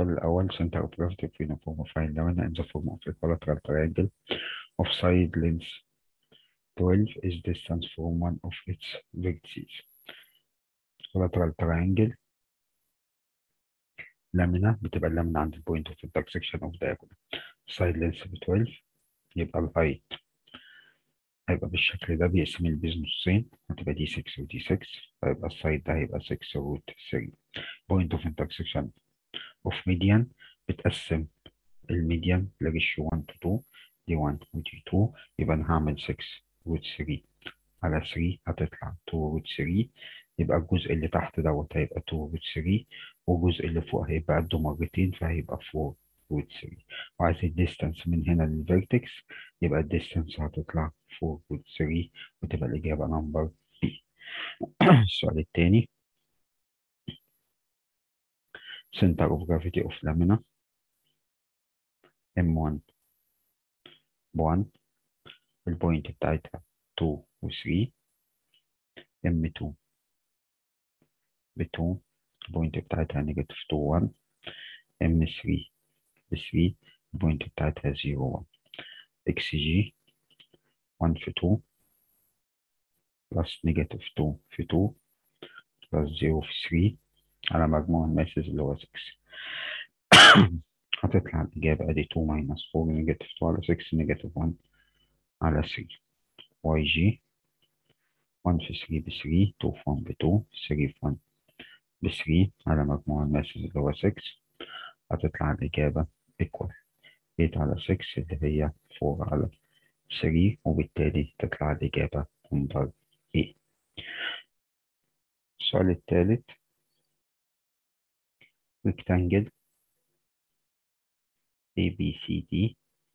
السؤال الأول center of gravity of uniform fine lamina in the form of equilateral triangle of side length 12 is distance from one of its vertices. equilateral triangle لامينا بتبقى اللامينا عند البوينت of intersection of diagonal side length ب 12 يبقى الهايت هيبقى بالشكل ده بيقسم البيز نصين هتبقى دي 6 ودي 6 فيبقى السايد ده هيبقى 6 روت 3 point of intersection of median بتقسم الميديان لريشيو 1 to 2 دي 1 ودي 2 يبقى انا هعمل 6 روت 3 على 3 هتطلع 2 روت 3 يبقى الجزء اللي تحت دوت هيبقى 2 روت 3 والجزء اللي فوق هيبقى قده مرتين فهيبقى 4 روت 3 وعايز الديستانس من هنا للفيرتكس يبقى الديستانس هتطلع 4 روت 3 وتبقى الإجابة نمبر بي السؤال التاني center of gravity of lamina M1 ب1 البوينت بتاعتها 2 و 3 M2 ب 2 البوينت بتاعتها نيجاتيف 2 1 M3 ب 3 البوينت بتاعتها 0 1 XG 1 في 2 بلس نيجاتيف 2 في 2 بلس 0 في 3 على مجموع الماسز اللي هو 6 هتطلع الإجابة أدي 2 ماينس 4 نيجاتيف 2 على 6 نيجاتيف 1 على 3 واي جي 1 في 3 ب 3 2 في 1 ب 2 3 في 1 ب 3 على مجموع الماسز اللي هو 6 هتطلع الإجابة equal 8 على 6 اللي هي 4 على 3 وبالتالي تطلع الإجابة نمبر A السؤال الثالث rectangle A B C D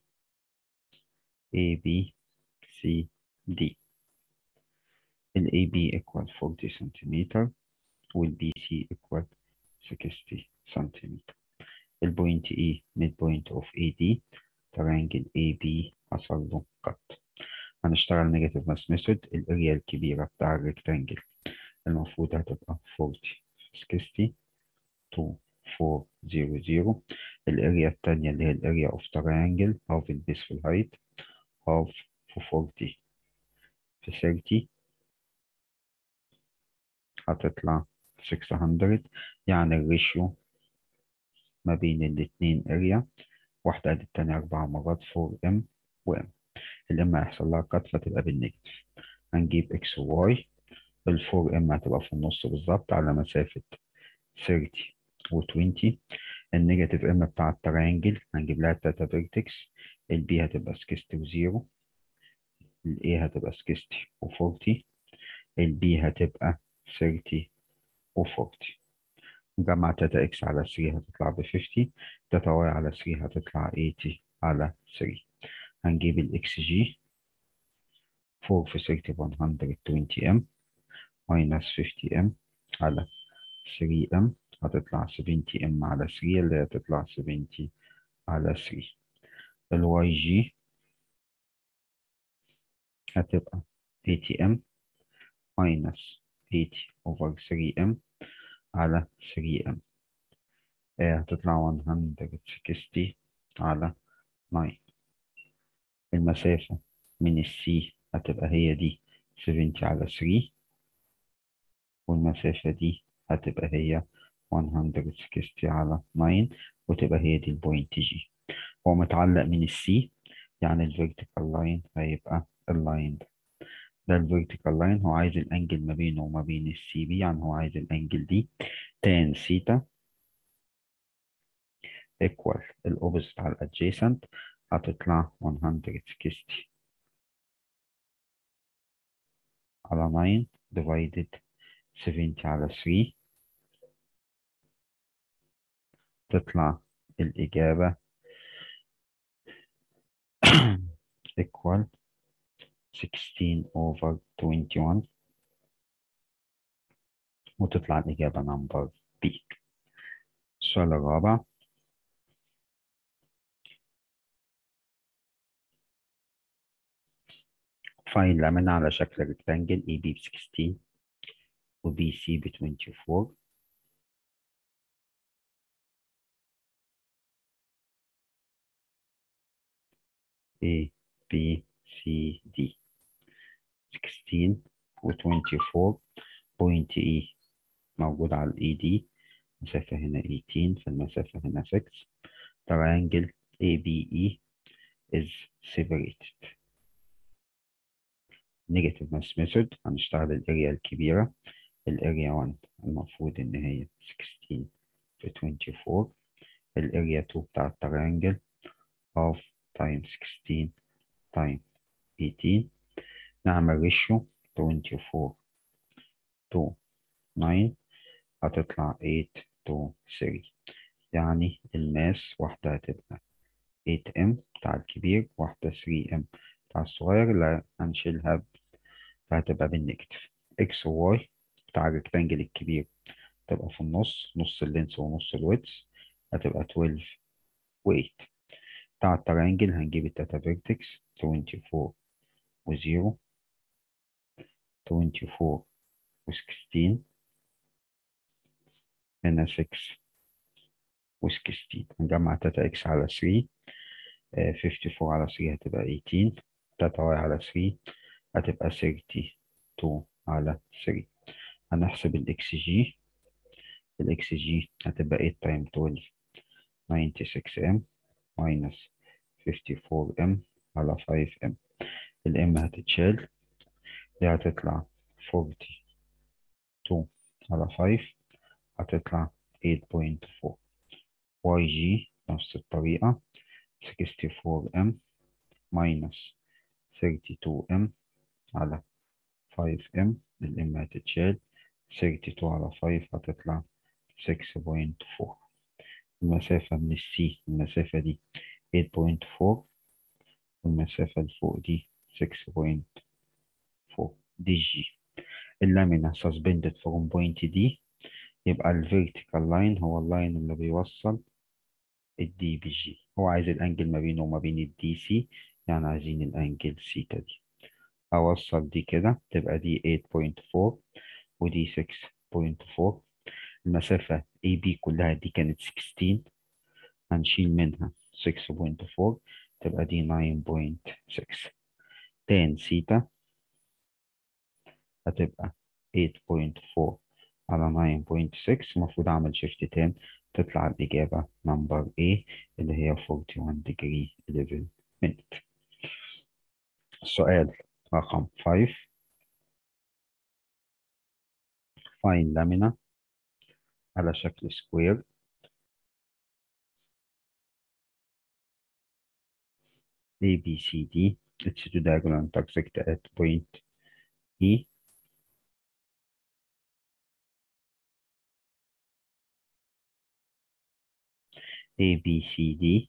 A B C D ال AB equal 40 سنتيمتر وال BC equal 60 سنتيمتر البوينت E mid point of AD triangle AB حصل له cut هنشتغل نيجاتيف ماس ميثود الاريا الكبيرة بتاع الريكتانجل المفروض هتبقى 40 60 2 4 0 0 الاريا التانية اللي هي الاريا اوف تريانجل هاف البيس في الهايت هاف في 40 في 30 هتطلع 600 يعني الريشيو ما بين الاتنين اريا واحدة قد التانية أربع مرات 4 ام و ام الام هيحصل لها كات فتبقى بالنيجاتيف هنجيب اكس وواي ال 4 ام هتبقى في النص بالظبط على مسافة 30 و 20 النيجاتيف ام بتاع التريانجل هنجيب لها تلاتة فيرتكس البي هتبقى 60 وزيرو الاي هتبقى 60 و 40 البي هتبقى 30 و 40 نجمع تلاتة اكس على 3 هتطلع ب 50 تلاتة واي على 3 هتطلع 80 على 3 هنجيب الاكس جي 4 في 30 120 ام minus 50 ام على 3 ام هتطلع 70 ام على 3 اللي هتطلع 70 على 3 الواي جي هتبقى 80 ام minus 80 over 3 ام على 3 ام هتطلع 160 على 9 المسافة من السي هتبقى هي دي 70 على 3 والمسافة دي هتبقى هي 160 على 9 وتبقى هي دي البوينت جي هو متعلق من السي يعني الفيرتيكال لاين هيبقى اللاين ده ده الفيرتيكال لاين هو عايز الانجل ما بينه وما بين السي بي يعني هو عايز الانجل دي تان سيتا equal الاوبوزيت على الادجيسنت هتطلع 160 على 9 divided 70 على 3 تطلع الإجابة equal 16 over 21 وتطلع الإجابة نمبر B السؤال الرابع فاين لامينا على شكل ريكتانجل اي بي ب 16 وبي سي ب 24 A B C D 16 و 24 بوينت E موجود على الاي دي المسافة هنا 18 فالمسافة هنا 6 triangle ABE is separated negative mass method هنشتغل الاريا الكبيرة الاريا 1 المفروض ان هي 16 في 24 الاريا 2 بتاع التريانجل half times 16 times 18 نعمل ريشيو 24 to 9 هتطلع 8 to 3 يعني الماس واحدة هتبقى 8M بتاع الكبير واحدة 3M بتاع الصغير لا هنشيلها فهتبقى بالنيجاتيف X و Y بتاع الريكتانجل الكبير تبقى في النص نص اللينس ونص الويدث هتبقى 12 و 8 بتاع الترينجل هنجيب التاتا فيرتكس 24 و 0 24 و 16 هنا 6 و 16 هنجمع تاتا اكس على 3 آه 54 على 3 هتبقى 18 تاتا واي على 3 هتبقى 32 على 3 هنحسب الاكس جي الاكس جي هتبقى 8 تايم 12 96 ام ماينس 54 ام على 5 ام الام هتتشال دي هتطلع 42 على 5 هتطلع 8.4 واي جي نفس الطريقة 64 ام ماينس 32 ام على 5 ام الام هتتشال 32 على 5 هتطلع 6.4 المسافة من السي المسافة دي 8.4 والمسافة اللي فوق دي 6.4 دي جي اللامينا suspended from point D يبقى ال vertical line هو اللاين اللي بيوصل الدي بالجي هو عايز الانجل ما بينه وما بين الدي سي يعني عايزين الانجل سيتا دي اوصل دي كده تبقى دي 8.4 ودي 6.4 المسافة AB كلها دي كانت 16 هنشيل منها 6.4 تبقى دي 9.6 تان سيتا هتبقى 8.4 على 9.6 المفروض أعمل شيفت تان تطلع الإجابة نمبر A اللي هي 41 degree 11 minute السؤال رقم 5 find lamina على شكل سكوير A B C D its two diagonal intersect at point E A B C D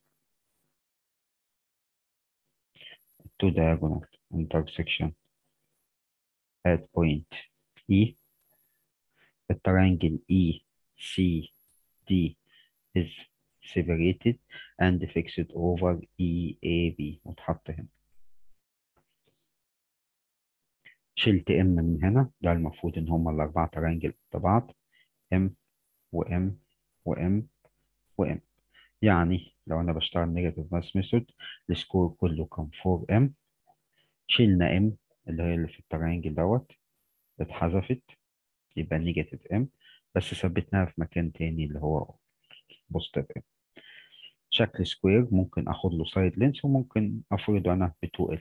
two diagonal intersection at point E the triangle E C D is separated and fixed over EAB وتحط هنا شلت M من هنا ده المفروض ان هما الاربعة ترانجل قد بعض M و M و M و M يعني لو انا بشتغل نيجاتيف ماس ميثود السكور كله كان 4M شلنا M اللي هي اللي في الترانجل دوت اتحذفت يبقى نيجاتيف M بس ثبتناها في مكان تاني اللي هو بوزيتيف M شكل سكوير ممكن اخد له سايد لينس وممكن افرضه انا ب 2L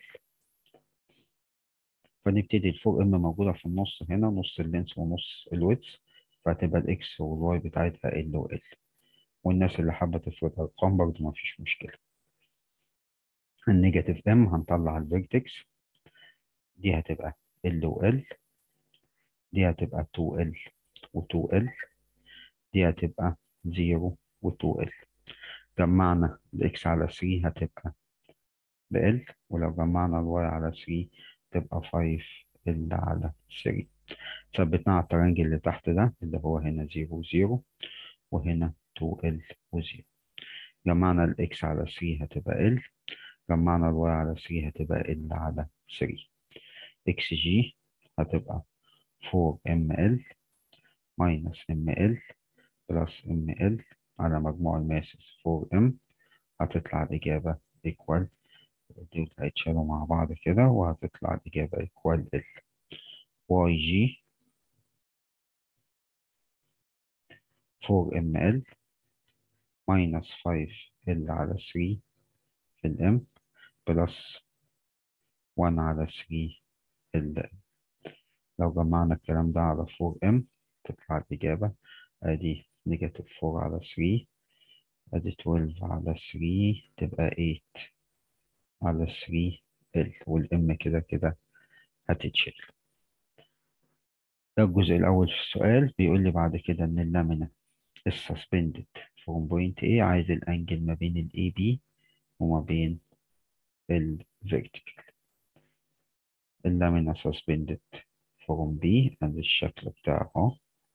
فنبتدي ال 4M موجودة في النص هنا نص اللينس ونص الويدث فهتبقى الاكس والواي بتاعتها ال و ال والناس اللي حابة تفرض ارقام برضه مفيش مشكلة النيجاتيف ام هنطلع الفيرتكس دي هتبقى ال و ال دي هتبقى 2L و 2L دي هتبقى 0 و 2L جمعنا الاكس على 3 هتبقى ب L ولو جمعنا الواي على 3 تبقى 5 ال على 3 ثبتنا على الترنج اللي تحت ده اللي هو هنا 0 0 وهنا 2L و 0 جمعنا الاكس على 3 هتبقى L جمعنا الواي على 3 هتبقى ال على 3 اكس جي هتبقى 4ml minus ml plus ml على مجموع الماسس 4m هتطلع الإجابة equal دول هيتشالوا مع بعض كده وهتطلع الإجابة إيكوال ال واي جي 4 ام ال minus 5 ال على 3 في الام بلس 1 على 3 ال لو جمعنا الكلام ده على 4 ام تطلع الإجابة ادي نيجاتيف 4 على 3 ادي 12 على 3 تبقى 8 على 3 ال والام كده كده هتتشيل ده الجزء الأول في السؤال بيقول لي بعد كده إن اللامنة السسبندد فروم بوينت A عايز الأنجل ما بين ال AB وما بين ال vertical اللامنة suspended from B ادي الشكل بتاعه اهو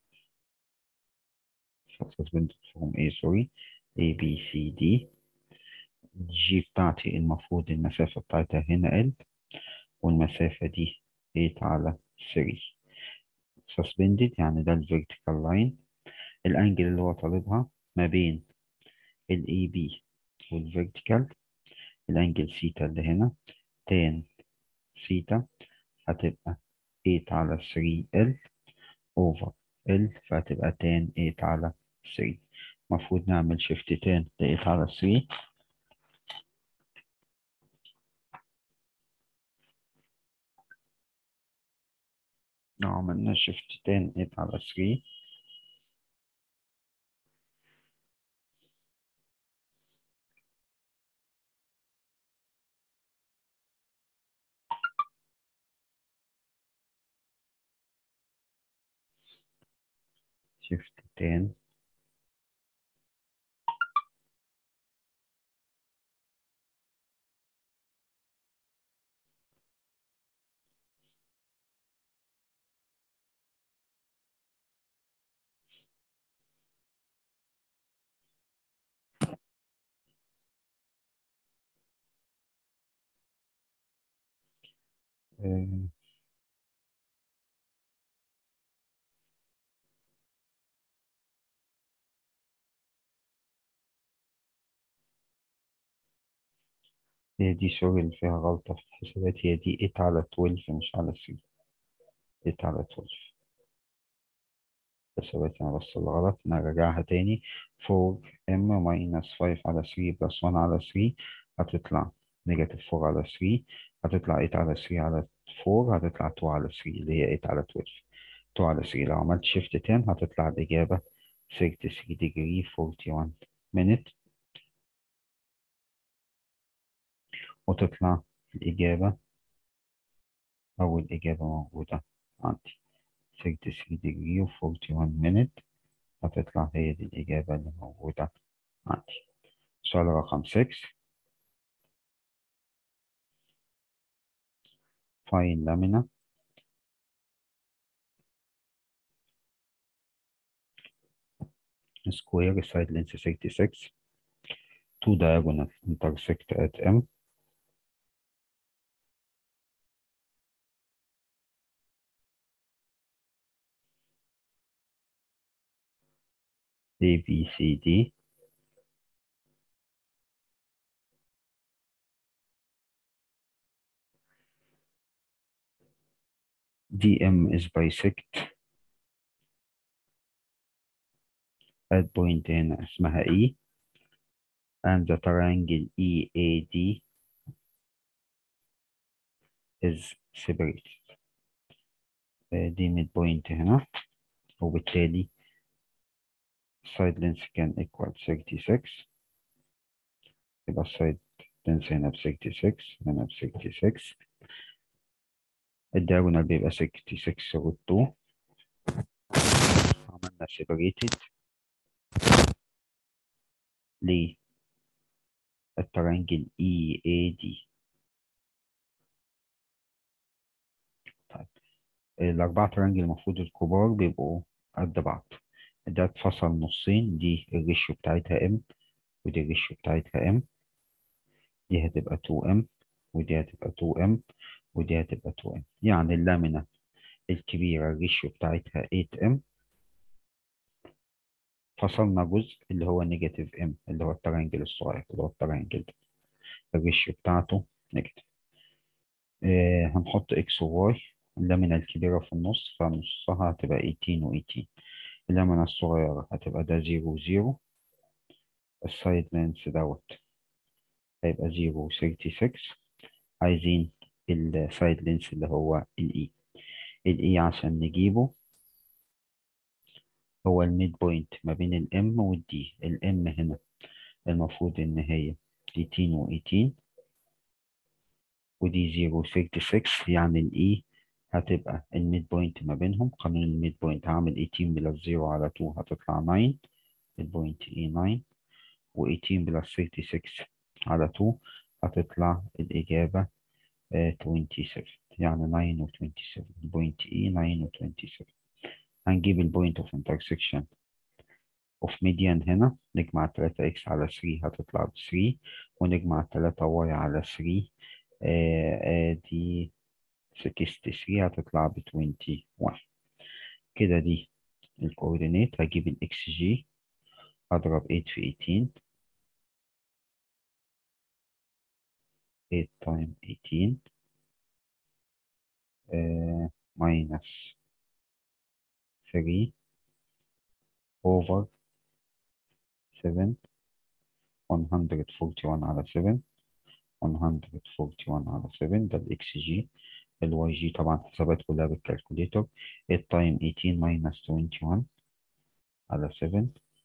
suspended from A sorry A B C D G بتاعتي المفروض المسافة بتاعتها هنا L والمسافة دي 8 على 3 suspended يعني ده ال vertical line الأنجل اللي هو طالبها ما بين ال AB وال vertical الأنجل سيتا اللي هنا tan سيتا هتبقى 8 على 3 L over L فهتبقى tan 8 على 3 المفروض نعمل شيفت tan ل 8 على 3 لو عملنا شيفت tan 8 على 3 شيفت tan آه، هي دي سوري اللي فيها غلطة في الحسابات هي دي 8 على 12 مش على 3 8 على 12 حسابات أنا بس الغلط نرجعها تاني 4m minus 5 على 3 plus 1 على 3 هتطلع نيجاتيف 4 على 3 هتطلع 8 على 3 على 4 هتطلع 2 على 3 اللي هي 8 على 12 2 على 3 لو عملت شيفت 10 هتطلع الإجابة 33 degree 41 minute وتطلع الإجابة أول إجابة موجودة عندي 33 degree و 41 minute هتطلع هي دي الإجابة اللي موجودة عندي سؤال رقم 6 find lamina square side length 36 two diagonal intersect at M A B C D DM is bisect at point هنا اسمها E and the triangle EAD is separated آه، دي mid point هنا وبالتالي side length can equal 36 يبقى side length هنا ب 66 هنا ب 66 الدياجونال بيبقى 66 روت 2 عملنا separated للترانجل EAD طيب الأربعة ترانجل المفروض الكبار بيبقوا قد بعض ده اتفصل نصين دي الريشيو بتاعتها M ودي الريشيو بتاعتها M دي هتبقى 2M ودي هتبقى 2M ودي هتبقى 2M يعني اللامنة الكبيرة الريشيو بتاعتها 8M فصلنا جزء اللي هو نيجاتيف M اللي هو الترانجل الصغير اللي هو الترانجل ده الريشيو بتاعته نيجاتيف آه هنحط اكس وواي اللامنة الكبيرة في النص فنصها هتبقى 18 و 18 اللامنة الصغيرة هتبقى ده 0 و 0 السايد لينس دوت هيبقى 0 و 36 عايزين السايد لينس اللي هو الاي الاي عشان نجيبه هو الميد بوينت ما بين الام والدي الام هنا المفروض ان هي 18 و 18 ودي 0 و 36 يعني الاي هتبقى الميد بوينت ما بينهم قانون الميد بوينت هعمل 18 بلس 0 على 2 هتطلع 9 البوينت اي 9 و 18 بلس 36 على 2 هتطلع الإجابة آه 27 يعني 9 و 27 البوينت اي 9 و 27 هنجيب البوينت اوف انترسكشن اوف ميديان هنا نجمع 3 اكس على 3 هتطلع ب 3 ونجمع 3 واي على 3 آه آه دي 63 هتطلع ب 21 كده دي الكوردينيت هجيب الاكس جي هضرب 8 في 18 8 تايم 18 آه minus 3 over 7 141 على 7 141 على 7 ده الاكس جي الواي جي طبعا حسابات كلها بالكالكوليتر التايم 18 minus 21 على 7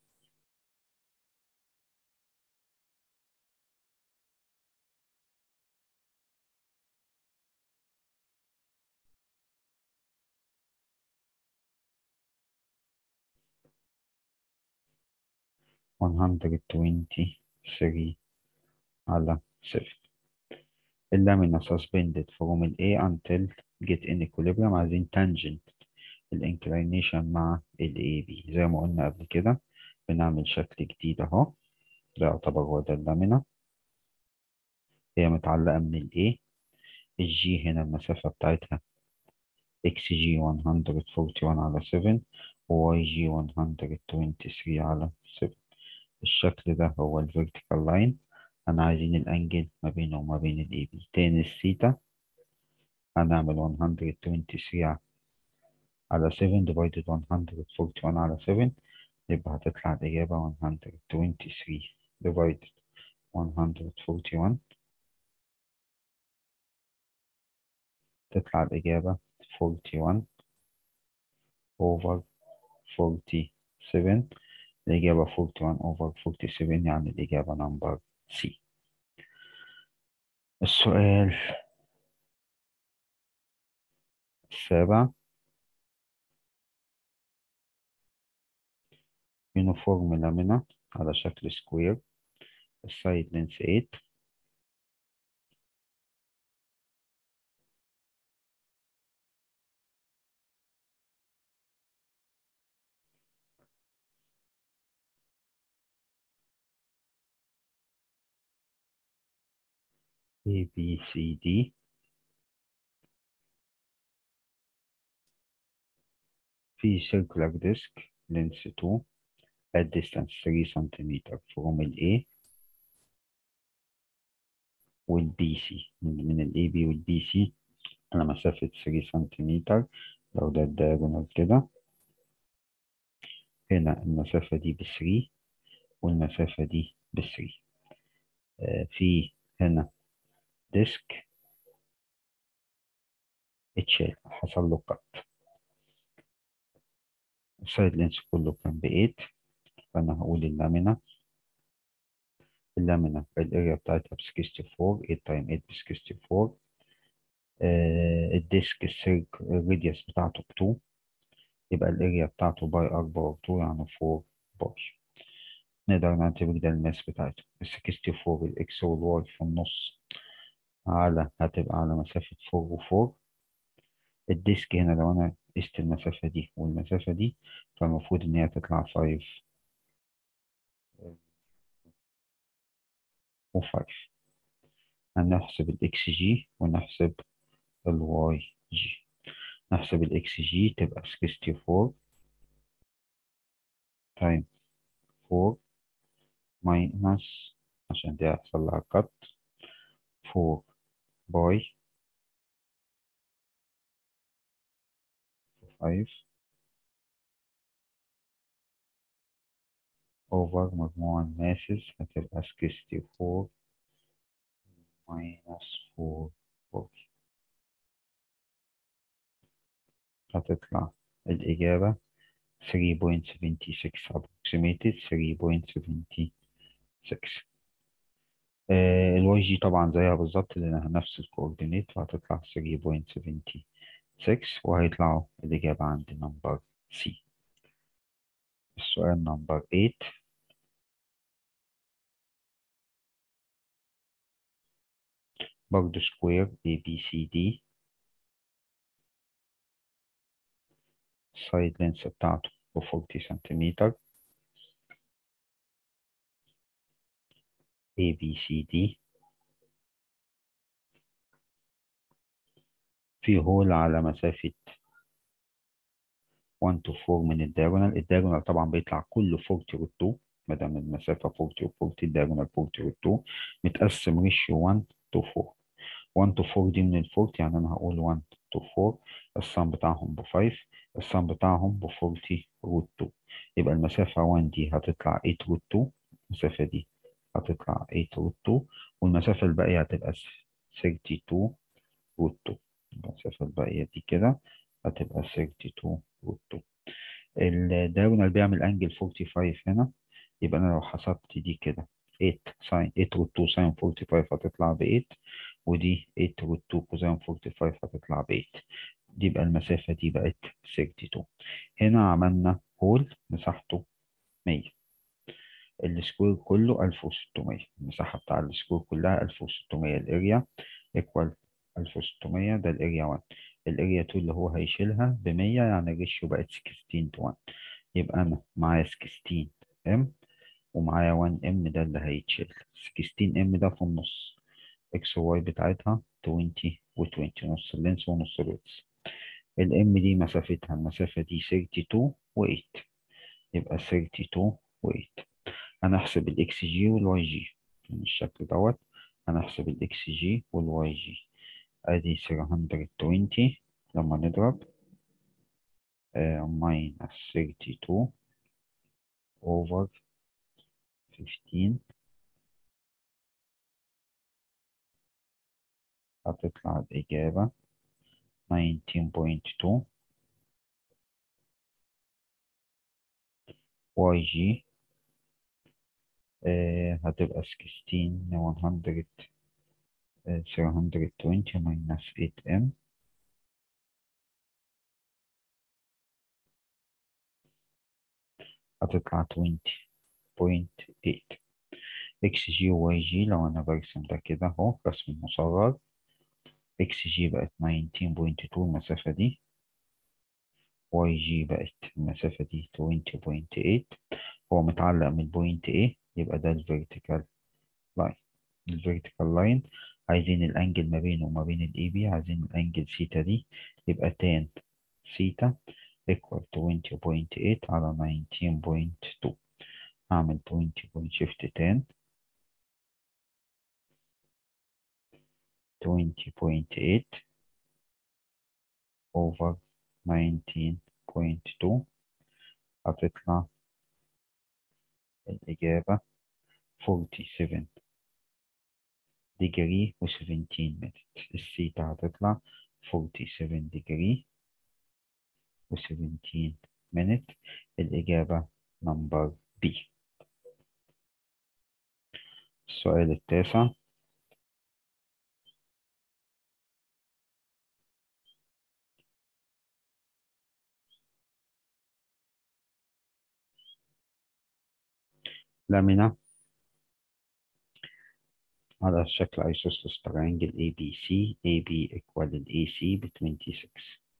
123 على 7 اللامينا suspended from ال A until get in equilibrium عايزين tangent الانكلينيشن مع ال AB زي ما قلنا قبل كده بنعمل شكل جديد اهو ده يعتبر هو ده اللامينا هي متعلقة من ال A الجي هنا المسافة بتاعتها اكس جي 141 على 7 وواي جي 123 على 7 الشكل ده هو الفيرتيكال لاين انا عايزين الانجل ما بينه وما بين الاي بي تاني الثيتا هنعمل 123 على 7 divided 141 على 7 يبقى هتطلع الإجابة 123 divided 141 تطلع الإجابة 41 over 47 الإجابة 41 over 47 يعني الإجابة نمبر C السؤال السابع يونيفورم لامينا على شكل سكوير السايد لينس 8 A B C D في circular disc length 2 at distance 3 cm from ال A وال BC من من ال AB وال BC على مسافة 3 سم لو ده الدايجونال كده هنا المسافة دي ب 3 والمسافة دي ب 3 آه في هنا ديسك اتشال حصل له قط السايد لينس كله كان ب 8 فأنا هقول اللامينا اللامينا الاريا بتاعتها ب 64 8 تايم 8 ب 64 آه الديسك السيرك الراديوس بتاعته ب 2 يبقى الاريا بتاعته باي أكبر 2 يعني 4 باي نقدر نعتبر ده الماس بتاعته ال 64 الإكس والواي في النص على هتبقى على مسافة 4 و4 الديسك هنا لو أنا قست المسافة دي والمسافة دي فالمفروض إن هي تطلع 5 و5 هنحسب الإكس جي ونحسب الواي جي نحسب الإكس جي تبقى 64 تايم 4 ماينس عشان دي هيحصل لها كت 4 باي 5 over مجموع الماسز هتبقى 64 minus 4 باي هتطلع الإجابة 3.76 approximated 3.76 آه الواي جي طبعا زيها بالظبط لأنها نفس الكوردينيت فهتطلع 3.76 وهيطلعوا الإجابة عند نمبر سي السؤال نمبر 8 برضه سكوير A B C D السايد لينس بتاعته ب 40 سنتيمتر A B C D في هول على مسافة 1 to 4 من الدايجونال الدايجونال طبعا بيطلع كله 40 روت 2 ما دام المسافة 40 و 40 الدايجونال 40 روت 2 متقسم ريشيو 1 to 4 1 to 4 دي من ال 40 يعني أنا هقول 1 to 4 السم بتاعهم ب 5 السم بتاعهم ب 40 روت 2 يبقى المسافة 1 دي هتطلع 8 روت 2 المسافة دي هتطلع 8 روت 2 والمسافة الباقية هتبقى 32 روت 2 المسافة الباقية دي كده هتبقى 32 روت 2 الدايجونال بيعمل انجل 45 هنا يبقى انا لو حسبت دي كده 8 ساين 8 روت 2 ساين 45 هتطلع ب 8 ودي 8 روت 2 كوزين 45 هتطلع ب 8 دي يبقى المسافة دي بقت 62 هنا عملنا هول مساحته 100 السكوير كله 1600 المساحة بتاع السكوير كلها 1600 الاريا ايكوال 1600 ده الاريا 1 الاريا 2 اللي هو هيشيلها ب 100 يعني الريشيو بقت 16 to 1 يبقى انا معايا 16 ام ومعايا 1 ام ده اللي هيتشيل 16 ام ده في النص اكس وواي بتاعتها 20 و20 نص اللينس ونص الويدث الام دي مسافتها المسافة دي 32 و8 يبقى 32 و8 هنحسب الاكس جي والواي جي من الشكل دوت هنحسب الاكس جي والواي جي ادي 320 لما نضرب minus 32 over 15 هتطلع الإجابة 19.2 واي جي هتبقى 16 100 320 minus 8m هتطلع 20.8 اكس جي وواي جي لو انا برسم ده كده اهو رسم مصغر اكس جي بقت 19.2 المسافة دي واي جي بقت المسافة دي 20.8 هو متعلق من بوينت A يبقى ده الفيرتيكال لاين الفيرتيكال لاين عايزين الانجل ما بينه وما بين الاي بي عايزين الانجل سيتا دي يبقى تان سيتا equal 20.8 على 19.2 هعمل 20 point shift 10 20.8 over 19.2 هتطلع الإجابة 47 degree و 17 minute السيتا هتطلع 47 degree و 17 minute الإجابة نمبر B السؤال التاسع لامينا على شكل isosceles triangle ABC AB equal ال AC ب 26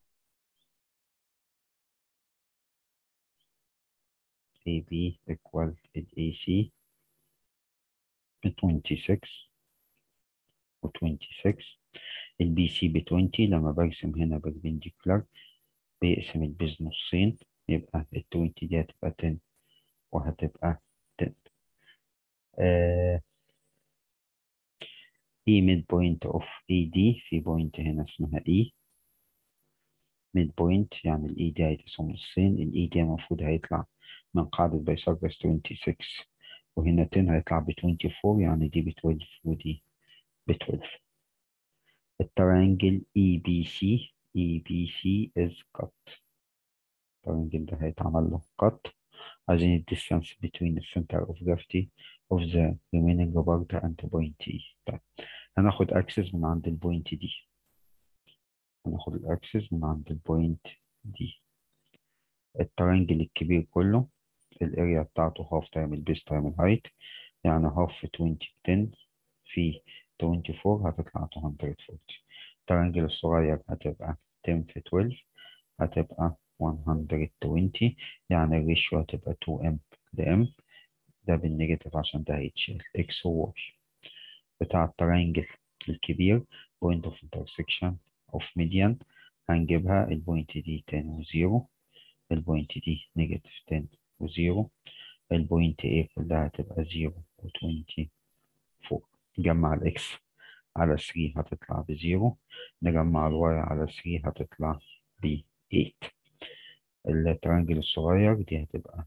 AB equal ال AC ب 26 و 26 ال BC ب 20 لما برسم هنا perpendicular بيقسم البيز نصين يبقى ال 20 دي هتبقى 10 وهتبقى 10 آه E mid point of AD في بوينت هنا اسمها E mid point يعني ال E دي هيتقسم نصين ال E دي المفروض هيطلع من قاعدة بايثاغورس 26 وهنا 10 هيطلع ب 24 يعني دي ب 12 ودي ب 12 الترانجل EBC EBC is cut الترانجل ده هيتعمل له cut عايزين ال distance between the center of gravity of the remaining part and point E طيب هناخد axis من عند البوينت دي هناخد الاكسس من عند البوينت دي الترانجل الكبير كله الاريا بتاعته هاف تايم البيس تايم الهايت يعني هاف في 20 10 في 24 هتطلع 240 الترانجل الصغير هتبقى 10 في 12 هتبقى 120 يعني الريشيو هتبقى 2 m ل m ده بالنيجاتيف عشان ده هيتشيل x و y بتاع الترانجل الكبير point of intersection of median هنجيبها البوينت دي 10 وزيرو البوينت دي نيجاتيف 10 وزيرو البوينت A كلها هتبقى 0 و24 نجمع الإكس على 3 هتطلع بزيرو نجمع الواي على 3 هتطلع ب 8 الترانجل الصغير دي هتبقى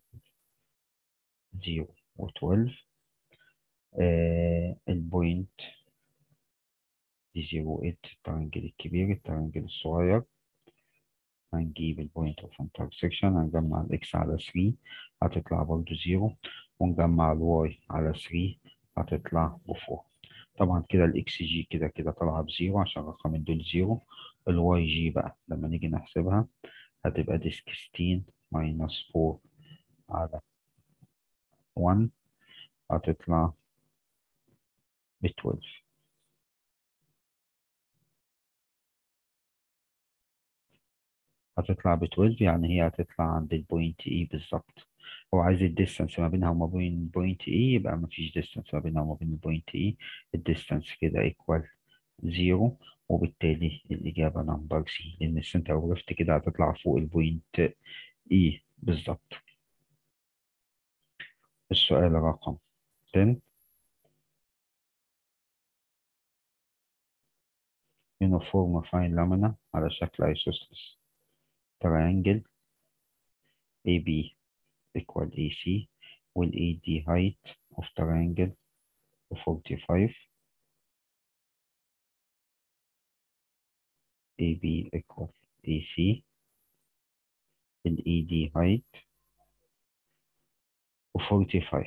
0 و12 آه البوينت دي 0 8 الترانجل الكبير الترانجل الصغير هنجيب البوينت اوف انترسكشن هنجمع الاكس على 3 هتطلع برضو 0 ونجمع الواي على 3 هتطلع ب 4 طبعا كده الاكس جي كده كده طالعه بزيرو عشان الرقمين دول زيرو الواي جي بقى لما نيجي نحسبها هتبقى دي 16 ماينس 4 على 1 هتطلع ب 12 هتطلع ب 12 يعني هي هتطلع عند البوينت اي بالظبط هو عايز الديستانس ما بينها وما بين البوينت اي يبقى ما فيش ديستانس ما بينها وما بين البوينت اي الديستانس كده ايكوال زيرو وبالتالي الإجابة نمبر سي لأن السنتر اوف جرافيتي كده هتطلع فوق البوينت اي بالظبط السؤال رقم 10 يونيفورم فاين لامينا على شكل ايسوسلس triangle AB equal AC وال AD height of triangle 45 AB equal AC ال AD height 45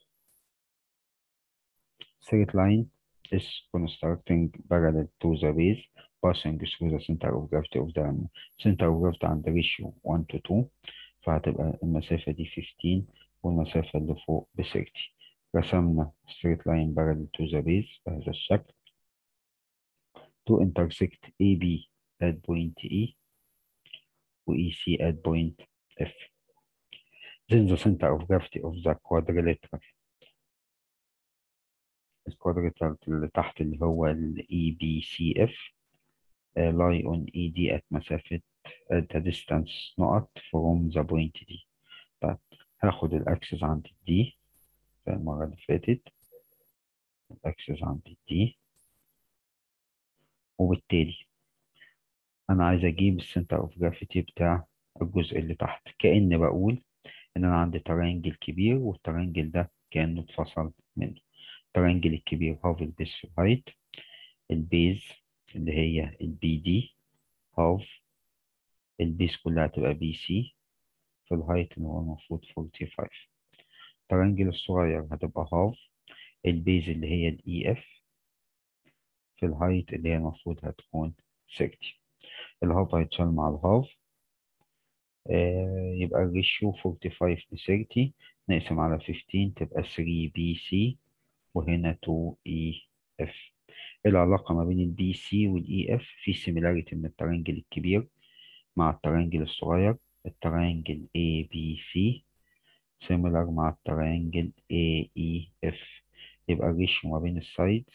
straight line is constructing parallel to the base passing through the center of gravity of the center of gravity عند ratio 1 to 2 فهتبقى المسافة دي 15 والمسافة اللي فوق ب 30 رسمنا straight line parallel to the base بهذا الشكل to intersect AB at point E و EC at point F then the center of gravity of the quadrilateral الكوادريتال اللي تحت اللي هو ال EBCF uh, lie on ED at مسافة at a distance نقط from the point D طيب هاخد الأكسس عند دي زي المرة اللي فاتت الأكسس عند دي وبالتالي أنا عايز أجيب السنتر أوف جرافيتي بتاع الجزء اللي تحت كأني بقول إن أنا عندي ترينجل كبير والترينجل ده كأنه اتفصل منه الترينجل الكبير هاف البيس في الهايت البيز اللي هي البي دي هاف البيس كلها هتبقى بي سي في الهايت اللي هو المفروض 45 الترينجل الصغير هتبقى هاف البيز اللي هي الاي اف في الهايت اللي هي المفروض هتكون 30 الهاف هيتشال مع الهاف آه يبقى الريشيو 45 ل 30 نقسم على 15 تبقى 3 بي سي وهنا 2 اي اف العلاقة ما بين البي سي والاي اف في سيميلاريتي من الترينجل الكبير مع الترينجل الصغير الترينجل اي بي سي سيميلار مع الترينجل اي اي اف يبقى الريشيو ما بين السايدز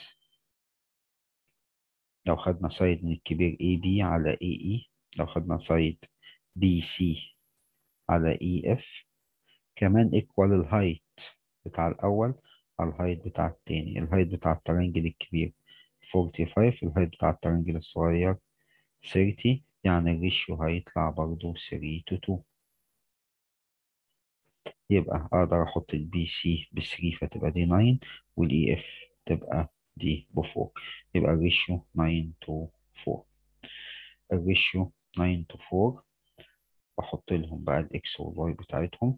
لو خدنا سايد من الكبير اي بي على اي اي لو خدنا سايد بي سي على اي اف كمان ايكوال الهايت بتاع الاول على الهايت بتاع التاني الهايت بتاع الترينجل الكبير 45 الهايت بتاع الترنجل الصغير 30 يعني الريشيو هيطلع برضو 3 to 2 يبقى أقدر أحط البي سي ب 3 فتبقى دي 9 والإي إف تبقى دي ب 4 يبقى الريشيو 9 to 4 الريشيو 9 to 4 بحط لهم بقى الإكس والواي بتاعتهم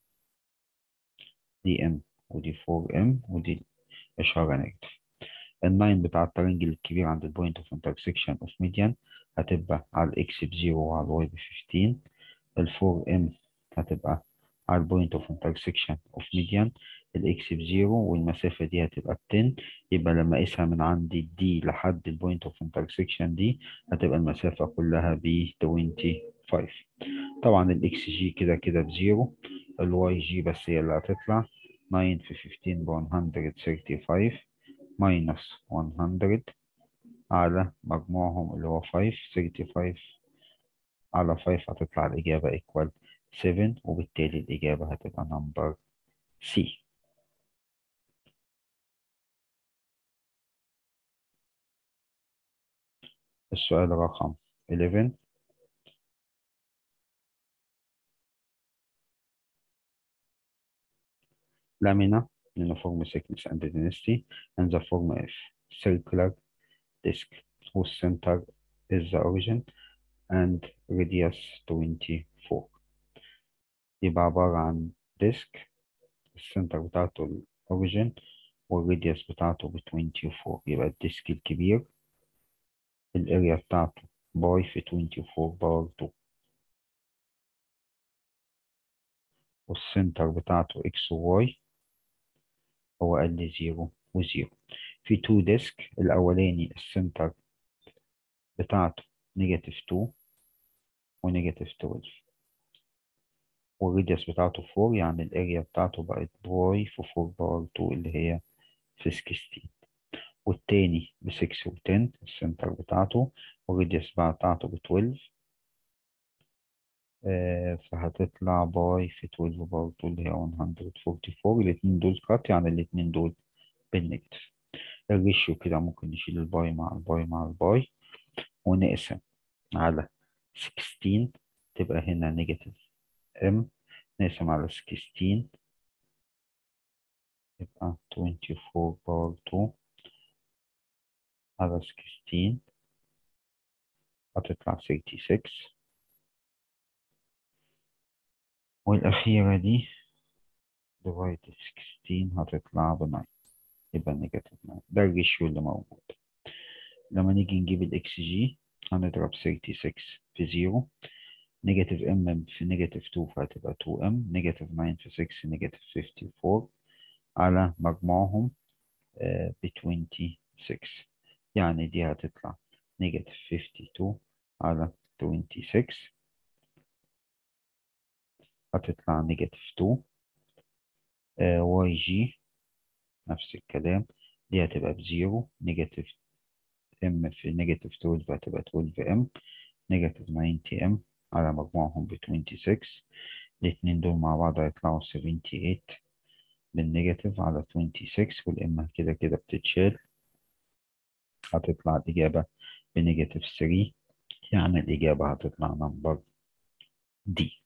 دي إم ودي 4 إم ودي إشارة نيجاتيف الناين بتاع الترنجل الكبير عند البوينت اوف انترسكشن اوف ميديان هتبقى على الاكس بزيرو وعلى الواي بفيفتين الفور ام هتبقى على البوينت اوف انترسكشن اوف ميديان الاكس بزيرو والمسافة دي هتبقى بتن يبقى لما اقيسها من عند الدي لحد البوينت اوف انترسكشن دي هتبقى المسافة كلها ب 25 طبعا الاكس جي كده كده بزيرو الواي جي بس هي اللي هتطلع 9 في 15 ب 135 minus 100 على مجموعهم اللي هو 5 35 على 5 هتطلع الإجابة equal 7 وبالتالي الإجابة هتبقى number C السؤال رقم 11 لامينا uniform thickness and density and the form F circular disk whose center is the origin and radius 24 يبقى عبارة عن ديسك السنتر بتاعته الأوريجين والراديوس بتاعته ب 24 يبقى الديسك الكبير الاريا بتاعته باي في 24 باور 2 والسنتر بتاعته اكس وواي هو قال لي 0 و0 في 2 ديسك الأولاني السنتر بتاعته نيجاتيف 2 ونيجاتيف 12 والريديوس بتاعته 4 يعني الاريا بتاعته بقت باي في 4 باور 2 اللي هي في 16 والتاني ب 6 و 10 السنتر بتاعته والريديوس بتاعته ب 12 آه فهتطلع باي في 12 باور 2 اللي هي 144 الاتنين دول كات يعني الاتنين دول بالنيجاتيف الريشيو كده ممكن نشيل الباي مع الباي مع الباي ونقسم على 16 تبقى هنا نيجاتيف ام نقسم على 16 يبقى 24 باور 2 على 16 هتطلع 36 والأخيرة دي divided 16 هتطلع ب 9 يبقى نيجاتيف 9 ده الريشيو اللي موجود لما نيجي نجيب الاكس جي هنضرب 36 في 0 نيجاتيف ام في نيجاتيف 2 فهتبقى 2 ام نيجاتيف 9 في 6 نيجاتيف 54 على مجموعهم ب 26 يعني دي هتطلع نيجاتيف 52 على 26 هتطلع نيجاتيف 2 واي جي نفس الكلام دي هتبقى بزيرو نيجاتيف ام في نيجاتيف 12 هتبقى 12 ام نيجاتيف 90 ام على مجموعهم ب 26 الاتنين دول مع بعض هيطلعوا 78 بالنيجاتيف على 26 والام كده كده بتتشال هتطلع الإجابة بنيجاتيف 3 يعني الإجابة هتطلع نمبر دي